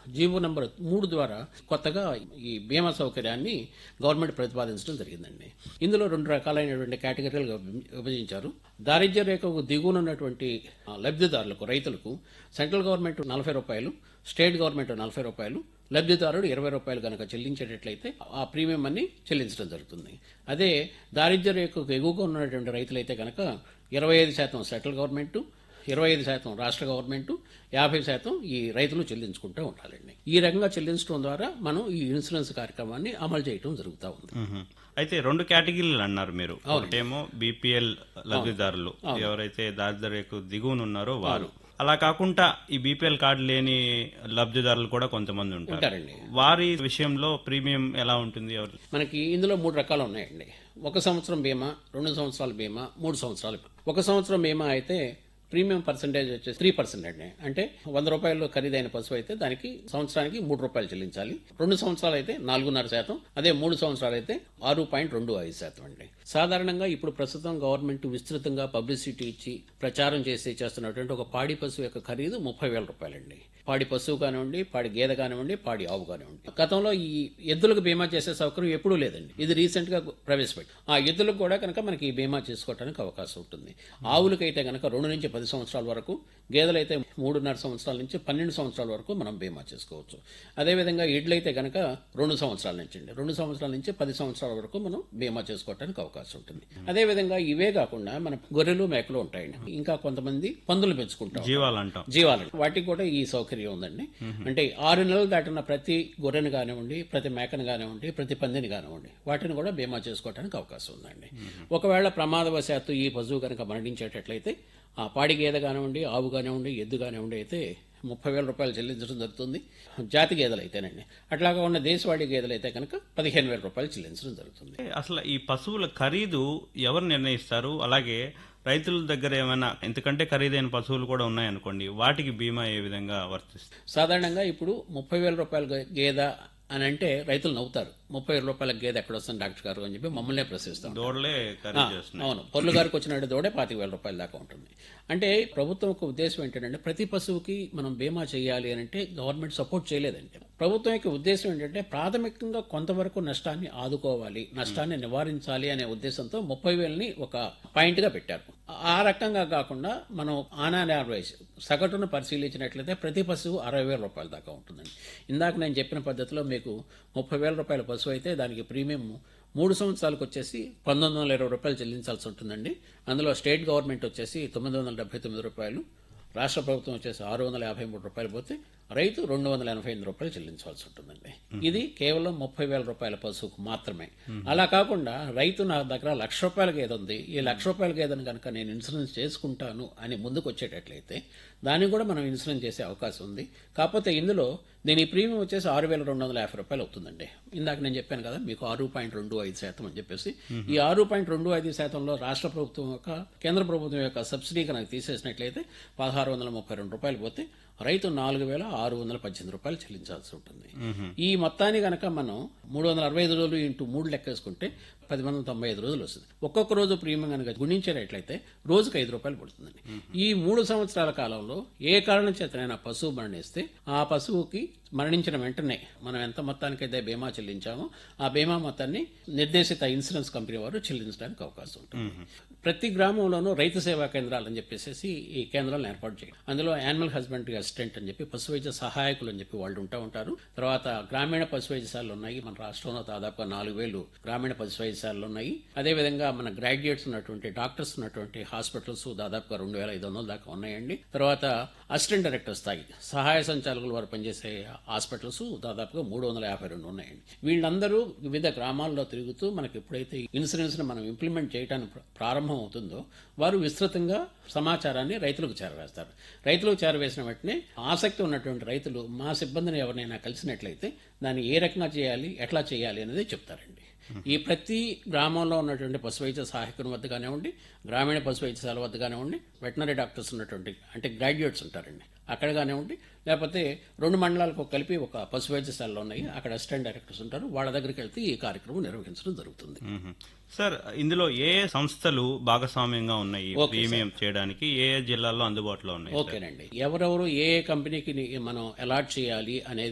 GO number మూడు ద్వారా కొత్తగా ఈ బీమా సౌకర్యాన్ని గవర్నమెంట్ ప్రతిపాదించడం జరిగిందండి ఇందులో రెండు రకాలైనటువంటి కేటగిరీలుగా విభజించారు దారిద్ర్య రేఖకు దిగువన ఉన్నటువంటి ఆ, లబ్ధిదారులకు రైతులకు సెంట్రల్ గవర్నమెంట్ నలభై రూపాయలు స్టేట్ గవర్నమెంట్ నలభై రూపాయలు లబ్ధిదారుడు ఇరవై రూపాయలు కనుక చెల్లించేటట్లయితే ఆ ప్రీమియం అన్ని చెల్లించడం జరుగుతుంది అదే దారిద్ర్య రేఖకు ఎగువగా ఉన్నటువంటి రైతులైతే కనుక ఇరవై ఐదు శాతం సెంట్రల్ గవర్నమెంట్ ఇరవై ఐదు శాతం రాష్ట్ర గవర్నమెంట్ యాభై శాతం ఈ రైతులు చెల్లించుకుంటూ ఉండాలండి ఈ రకంగా చెల్లించడం ద్వారా మనం ఈ ఇన్సూరెన్స్ కార్యక్రమాన్ని అమలు చేయడం జరుగుతూ ఉంది మ్మ్. అయితే రెండు కేటగిరీలు అన్నారు మీరు ఒకటేమో బీపీఎల్ లబ్ధిదారులు ఎవరైతే దారిద్ర్యకు దిగువన ఉన్నారో వారు అలా కాకుండా ఈ బీపీఎల్ కార్డు లేని లబ్ధిదారులు కూడా కొంతమంది ఉంటారు ఉంటారండి వారి విషయంలో ప్రీమియం ఎలా ఉంటుంది ఎవరు మనకి ఇందులో మూడు రకాలు ఉన్నాయండి ఒక సంవత్సరం బీమా రెండు సంవత్సరాల బీమా మూడు సంవత్సరాల బీమా ఒక సంవత్సరం బీమా అయితే ప్రీమియం పర్సంటేజ్ వచ్చేసి త్రీ పర్సెంట్ అండి అంటే వంద రూపాయలు ఖరీదైన పశువు అయితే దానికి సంవత్సరానికి మూడు రూపాయలు చెల్లించాలి రెండు సంవత్సరాలు అయితే నాలుగున్నర శాతం అదే మూడు సంవత్సరాలు అయితే ఆరు పాయింట్ రెండు ఐదు శాతం అండి సాధారణంగా ఇప్పుడు ప్రస్తుతం గవర్నమెంట్ విస్తృతంగా పబ్లిసిటీ ఇచ్చి ప్రచారం చేసి చేస్తున్నటువంటి ఒక పాడి పశువు యొక్క ఖరీదు ముప్పై వేల రూపాయలండి పాడి పశువు కానివ్వండి పాడి గేదె కానివ్వండి పాడి ఆవు కానివ్వండి గతంలో ఈ ఎద్దులకు బీమా చేసే సౌకర్యం ఎప్పుడూ లేదండి ఇది రీసెంట్ గా ప్రవేశపెట్టి ఆ ఎద్దులకు కూడా కనుక మనకి ఈ బీమా చేసుకోవడానికి అవకాశం ఉంటుంది ఆవులకైతే కనుక రెండు నుంచి పది సంవత్సరాల వరకు గేదెలైతే మూడున్నర సంవత్సరాల నుంచి పన్నెండు సంవత్సరాల వరకు మనం బీమా చేసుకోవచ్చు అదేవిధంగా ఎడ్లయితే కనుక రెండు సంవత్సరాల నుంచి అండి రెండు సంవత్సరాల నుంచి పది సంవత్సరాల వరకు మనం బీమా చేసుకోవడానికి అవకాశం ఉంటుంది అదేవిధంగా ఇవే కాకుండా మన గొర్రెలు మేకలు ఉంటాయండి ఇంకా కొంతమంది పందులు పెంచుకుంటాం జీవాలు అంటాం జీవాలు వాటికి కూడా ఈ సౌకర్యం ఉందండి అంటే ఆరు నెలలు దాటిన ప్రతి గొర్రెను కానివ్వండి ప్రతి మేకను కానివ్వండి ప్రతి పందిని కానివ్వండి వాటిని కూడా బీమా చేసుకోవడానికి అవకాశం ఉందండి ఒకవేళ ప్రమాదవశాత్తు ఈ పశువు కనుక మరణించేటట్లయితే ఆ పాడి గేదె కానివ్వండి ఆవు కానివ్వండి ఎద్దు కానివ్వండి అయితే ముప్పై వేల రూపాయలు చెల్లించడం జరుగుతుంది జాతి గేదెలు అయితేనండి అట్లాగా ఉన్న దేశవాళీ గేదెలు అయితే కనుక పదిహేను వేల రూపాయలు చెల్లించడం జరుగుతుంది అసలు ఈ పశువుల ఖరీదు ఎవరు నిర్ణయిస్తారు అలాగే రైతుల దగ్గర ఏమైనా ఎందుకంటే ఖరీదైన పశువులు కూడా ఉన్నాయనుకోండి వాటికి బీమా ఏ విధంగా వర్తిస్తుంది సాధారణంగా ఇప్పుడు ముప్పై వేల రూపాయల గే- గేదె అని అంటే రైతులు నవ్వుతారు ముప్పై వేల రూపాయల గేదె ఎక్కడ వస్తుంది డాక్టర్ గారు అని చెప్పి మమ్మల్నే ప్రశ్నిస్తాం దోడలే ఖరీదు చేస్తున్నాయి అవును పొర్లు గారికి వచ్చిన దూడే పాతిక వేల రూపాయల దాకా ఉంటుంది అంటే ప్రభుత్వం యొక్క ఉద్దేశం ఏంటంటే ప్రతి పశువుకి మనం బీమా చేయాలి అని అంటే గవర్నమెంట్ సపోర్ట్ చేయలేదండి ప్రభుత్వం యొక్క ఉద్దేశం ఏంటంటే ప్రాథమికంగా కొంతవరకు నష్టాన్ని ఆదుకోవాలి నష్టాన్ని నివారించాలి అనే ఉద్దేశంతో ముప్పై వేలని ఒక పాయింట్ గా పెట్టారు ఆ రకంగా కాకుండా మనం ఆన్ అండ్ యావరేజ్ సగటును పరిశీలించినట్లయితే ప్రతి పశువు అరవై వేల రూపాయల దాకా ఉంటుందండి ఇందాక నేను చెప్పిన పద్ధతిలో మీకు ముప్పై వేల రూపాయల పశువు అయితే దానికి ప్రీమియం మూడు సంవత్సరాలకు వచ్చేసి పంతొమ్మిది వందల ఇరవై రూపాయలు చెల్లించాల్సి ఉంటుందండి అందులో స్టేట్ గవర్నమెంట్ వచ్చేసి తొమ్మిది వందల డెబ్బై తొమ్మిది రూపాయలు రాష్ట్ర ప్రభుత్వం వచ్చేసి ఆరు వందల యాభై మూడు రూపాయలు పోతే రైతు రెండు వందల ఎనభై ఎనిమిది రూపాయలు చెల్లించవలసి ఉంటుందండి ఇది కేవలం ముప్పై వేల రూపాయల పశువుకు మాత్రమే అలా కాకుండా రైతు నా దగ్గర లక్ష రూపాయల గేదె ఉంది ఈ లక్ష రూపాయల గేదెను కనుక నేను ఇన్సూరెన్స్ చేసుకుంటాను అని ముందుకు వచ్చేటట్లయితే దాన్ని కూడా మనం ఇన్సూరెన్స్ చేసే అవకాశం ఉంది కాకపోతే ఇందులో దీని ప్రీమియం వచ్చేసి ఆరు వేల రెండు వందల యాభై రూపాయలు అవుతుందండి ఇందాక నేను చెప్పాను కదా మీకు ఆరు పాయింట్ రెండు ఐదు శాతం అని చెప్పేసి ఈ ఆరు పాయింట్ రెండు ఐదు శాతంలో రాష్ట్ర ప్రభుత్వం యొక్క కేంద్ర ప్రభుత్వం యొక్క సబ్సిడీ కనుక తీసేసినట్లయితే పదహారు వందల ముప్పై రెండు రూపాయలు పోతే రైతు నాలుగు వేల ఆరు వందల పద్దెనిమిది రూపాయలు చెల్లించాల్సి ఉంటుంది ఈ మొత్తాన్ని కనుక మనం మూడు వందల అరవై ఐదు రోజులు ఇంటూ మూడు లెక్కేసుకుంటే పది వందల తొంభై ఐదు రోజులు వస్తుంది ఒక్కొక్క రోజు ప్రీమియం కనుక గుణించేటట్లయితే రోజుకు ఐదు రూపాయలు పడుతుందండి ఈ మూడు సంవత్సరాల కాలంలో ఏ కారణం చేతనైనా పశువు మరణిస్తే ఆ పశువుకి మరణించిన వెంటనే మనం ఎంత మొత్తానికైతే బీమా చెల్లించామో ఆ బీమా మొత్తాన్ని నిర్దేశిత ఇన్సూరెన్స్ కంపెనీ వారు చెల్లించడానికి అవకాశం ఉంటుంది ప్రతి గ్రామంలోనూ రైతు సేవా కేంద్రాలు అని చెప్పేసి ఈ కేంద్రాలను ఏర్పాటు చేయడం అందులో యానిమల్ హస్బెండరీ అసిస్టెంట్ అని చెప్పి పశు వైద్య సహాయకులు అని చెప్పి వాళ్ళు ఉంటా ఉంటారు తర్వాత గ్రామీణ పశు వైద్యశాలలు ఉన్నాయి మన రాష్ట్రంలో దాదాపుగా నాలుగు వేలు గ్రామీణ పశు వైద్యశాలలు ఉన్నాయి అదేవిధంగా మన గ్రాడ్యుయేట్స్ ఉన్నటువంటి డాక్టర్స్ ఉన్నటువంటి హాస్పిటల్స్ దాదాపుగా రెండు వేల ఐదు వందల దాకా ఉన్నాయండి తర్వాత అసిస్టెంట్ డైరెక్టర్ స్థాయి సహాయ సంచాలకులు వారు పనిచేసే హాస్పిటల్స్ దాదాపుగా మూడు వందల యాభై రెండు ఉన్నాయండి వీళ్ళందరూ వివిధ గ్రామాల్లో తిరుగుతూ మనకి ఎప్పుడైతే ఇన్సూరెన్స్ ని మనం ఇంప్లిమెంట్ చేయడానికి ప్ర- ప్రారంభం అవుతుందో వారు విస్తృతంగా సమాచారాన్ని రైతులకు చేరవేస్తారు రైతులకు చేరవేసిన వెంటనే ఆసక్తి ఉన్నటువంటి రైతులు మా సిబ్బందిని ఎవరినైనా కలిసినట్లయితే దాన్ని ఏ రకంగా చేయాలి ఎట్లా చేయాలి అనేది చెప్తారండి ఈ ప్రతి గ్రామంలో ఉన్నటువంటి పశు వైద్య సహాయకుని వద్ద కానివ్వండి గ్రామీణ పశు వైద్యశాల వద్ద కానివ్వండి వెటనరీ డాక్టర్స్ ఉన్నటువంటి అంటే గ్రాడ్యుయేట్స్ ఉంటారండి అక్కడ కానివ్వండి లేకపోతే రెండు మండలాలకు కలిపి ఒక పశు వైద్యశాలలో ఉన్నాయి అక్కడ అసిస్టెంట్ డైరెక్టర్స్ ఉంటారు వాళ్ళ దగ్గరికి వెళ్తే ఈ కార్యక్రమం నిర్వహించడం జరుగుతుంది మ్మ్. సార్ ఇందులో ఏ ఏ సంస్థలు భాగస్వామ్యంగా ఉన్నాయి ఈ ప్రీమియం చేయడానికి ఏ ఏ జిల్లాల్లో అందుబాటులో ఉన్నాయి ఓకేనండి ఎవరెవరు ఏ ఏ కంపెనీకి మనం అలాట్ చేయాలి అనేది